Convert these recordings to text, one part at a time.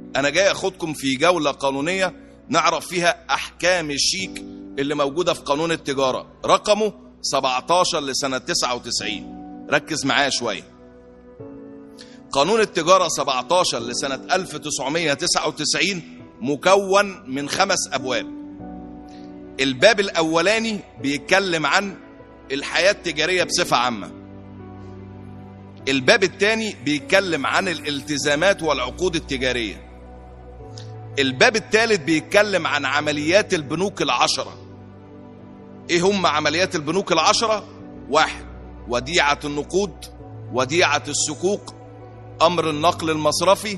انا جاي اخدكم في جولة قانونية نعرف فيها احكام الشيك اللي موجودة في قانون التجارة رقمه 17 لسنة 99 ركز معايا شوية قانون التجارة 17 لسنة 1999 مكون من خمس أبواب الباب الأولاني بيتكلم عن الحياة التجارية بصفة عامة الباب الثاني بيتكلم عن الالتزامات والعقود التجارية الباب الثالث بيتكلم عن عمليات البنوك العشرة ايه هم عمليات البنوك العشرة واحد وديعة النقود وديعة السكوك امر النقل المصرفي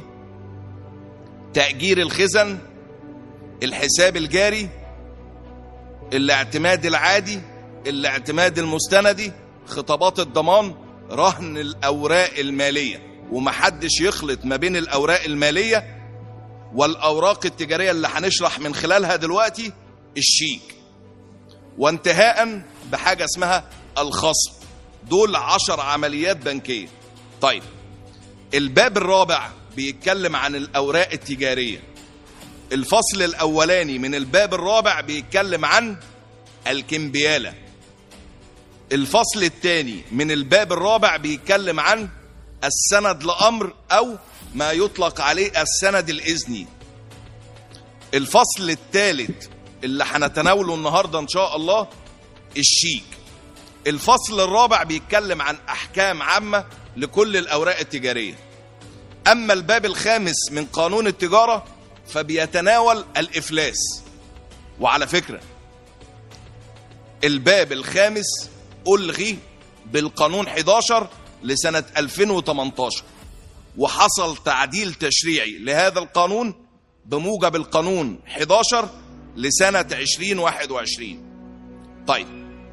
تأجير الخزن الحساب الجاري الاعتماد العادي الاعتماد المستندي خطابات الضمان رهن الاوراق الماليه ومحدش يخلط ما بين الاوراق الماليه والاوراق التجاريه اللي هنشرح من خلالها دلوقتي الشيك وانتهاء بحاجه اسمها الخصم دول عشر عمليات بنكيه طيب الباب الرابع بيتكلم عن الاوراق التجاريه الفصل الاولاني من الباب الرابع بيتكلم عن الكمبياله الفصل الثاني من الباب الرابع بيتكلم عن السند لامر او ما يطلق عليه السند الاذني الفصل الثالث اللي هنتناوله النهارده ان شاء الله الشيك الفصل الرابع بيتكلم عن احكام عامه لكل الاوراق التجاريه اما الباب الخامس من قانون التجاره فبيتناول الافلاس وعلى فكره الباب الخامس ألغي بالقانون 11 لسنة 2018 وحصل تعديل تشريعي لهذا القانون بموجب القانون 11 لسنة 2021 طيب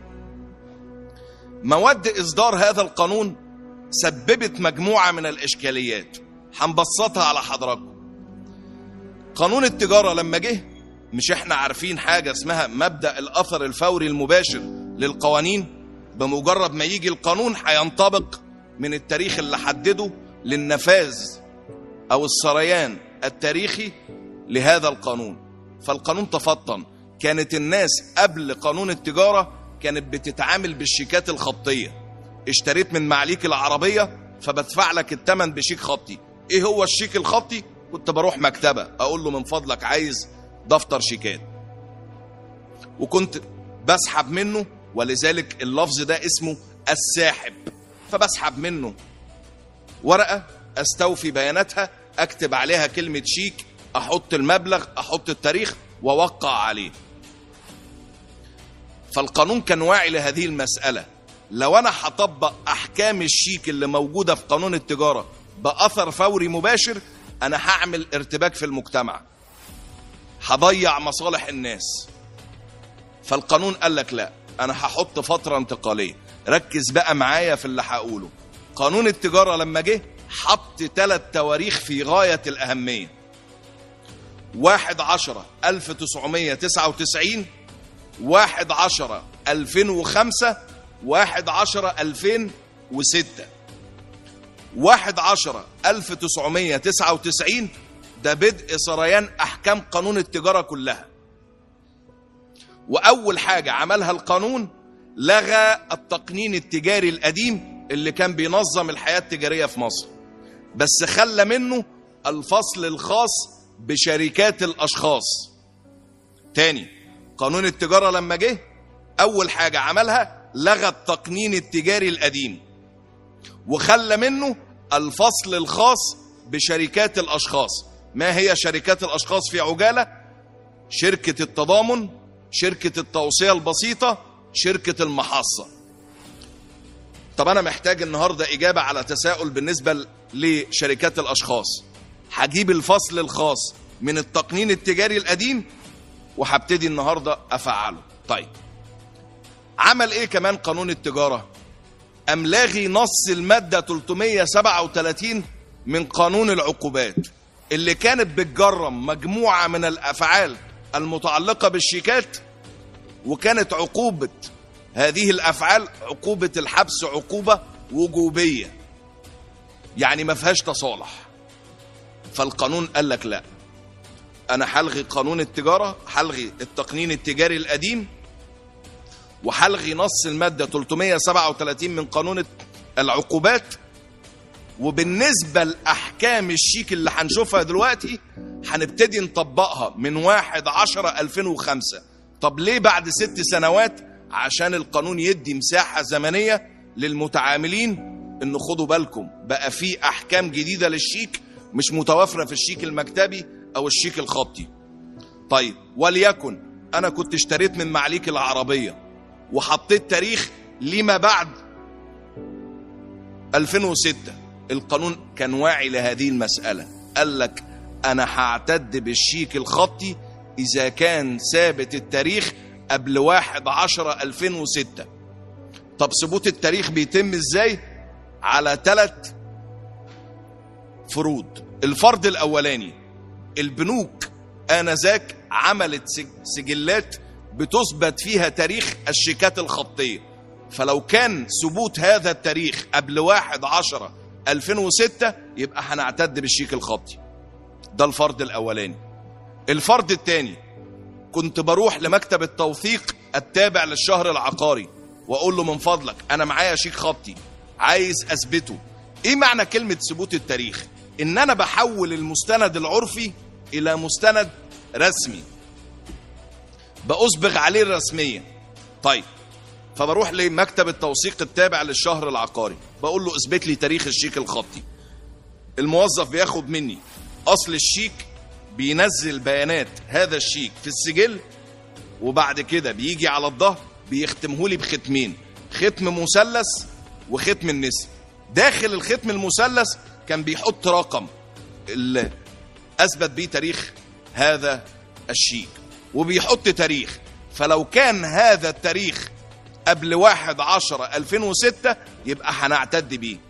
مواد إصدار هذا القانون سببت مجموعة من الإشكاليات هنبسطها على حضراتكم قانون التجارة لما جه مش احنا عارفين حاجة اسمها مبدأ الأثر الفوري المباشر للقوانين بمجرد ما يجي القانون هينطبق من التاريخ اللي حدده للنفاذ او السريان التاريخي لهذا القانون فالقانون تفطن كانت الناس قبل قانون التجارة كانت بتتعامل بالشيكات الخطية اشتريت من معليك العربية فبدفع لك التمن بشيك خطي ايه هو الشيك الخطي كنت بروح مكتبة اقول له من فضلك عايز دفتر شيكات وكنت بسحب منه ولذلك اللفظ ده اسمه الساحب فبسحب منه ورقة استوفي بياناتها اكتب عليها كلمة شيك احط المبلغ احط التاريخ واوقع عليه فالقانون كان واعي لهذه المسألة لو انا هطبق احكام الشيك اللي موجودة في قانون التجارة باثر فوري مباشر انا هعمل ارتباك في المجتمع هضيع مصالح الناس فالقانون قال لك لا انا هحط فترة انتقالية ركز بقى معايا في اللي هقوله قانون التجارة لما جه حط ثلاث تواريخ في غاية الأهمية واحد عشرة ألف تسعمية تسعة وتسعين واحد عشرة ألفين وخمسة واحد عشرة ألفين وستة واحد عشرة ألف تسعمية تسعة وتسعين ده بدء سريان أحكام قانون التجارة كلها وأول حاجة عملها القانون لغى التقنين التجاري القديم اللي كان بينظم الحياة التجارية في مصر بس خلى منه الفصل الخاص بشركات الأشخاص تاني قانون التجارة لما جه أول حاجة عملها لغى التقنين التجاري القديم وخلى منه الفصل الخاص بشركات الأشخاص ما هي شركات الأشخاص في عجالة شركة التضامن شركة التوصية البسيطة شركة المحصة طب أنا محتاج النهاردة إجابة على تساؤل بالنسبة لشركات الأشخاص هجيب الفصل الخاص من التقنين التجاري القديم وهبتدي النهاردة أفعله طيب عمل إيه كمان قانون التجارة أم لاغي نص المادة 337 من قانون العقوبات اللي كانت بتجرم مجموعة من الأفعال المتعلقة بالشيكات وكانت عقوبة هذه الأفعال عقوبة الحبس عقوبة وجوبية يعني ما فيهاش تصالح فالقانون قال لك لا انا هلغي قانون التجاره هلغي التقنين التجاري القديم وهلغي نص الماده 337 من قانون العقوبات وبالنسبه لاحكام الشيك اللي هنشوفها دلوقتي هنبتدي نطبقها من 1 10 2005 طب ليه بعد ست سنوات عشان القانون يدي مساحه زمنيه للمتعاملين ان خدوا بالكم بقى في احكام جديده للشيك مش متوافره في الشيك المكتبي او الشيك الخطي طيب وليكن انا كنت اشتريت من معليك العربيه وحطيت تاريخ لما بعد 2006 القانون كان واعي لهذه المساله قال لك انا هعتد بالشيك الخطي اذا كان ثابت التاريخ قبل 1 10 2006 طب ثبوت التاريخ بيتم ازاي على ثلاث فروض الفرض الاولاني البنوك انذاك عملت سجلات بتثبت فيها تاريخ الشيكات الخطيه فلو كان ثبوت هذا التاريخ قبل 1 10 2006 يبقى هنعتد بالشيك الخطي ده الفرض الاولاني الفرض الثاني كنت بروح لمكتب التوثيق التابع للشهر العقاري واقول له من فضلك انا معايا شيك خطي عايز اثبته ايه معنى كلمه ثبوت التاريخ ان انا بحول المستند العرفي الى مستند رسمي بأصبغ عليه الرسمية طيب فبروح لمكتب التوثيق التابع للشهر العقاري بقول له اثبت لي تاريخ الشيك الخطي الموظف بياخد مني اصل الشيك بينزل بيانات هذا الشيك في السجل وبعد كده بيجي على الظهر بيختمه لي بختمين ختم مثلث وختم النسر داخل الختم المثلث كان بيحط رقم اللي اثبت بيه تاريخ هذا الشيك وبيحط تاريخ فلو كان هذا التاريخ قبل واحد عشرة 2006 يبقى هنعتد بيه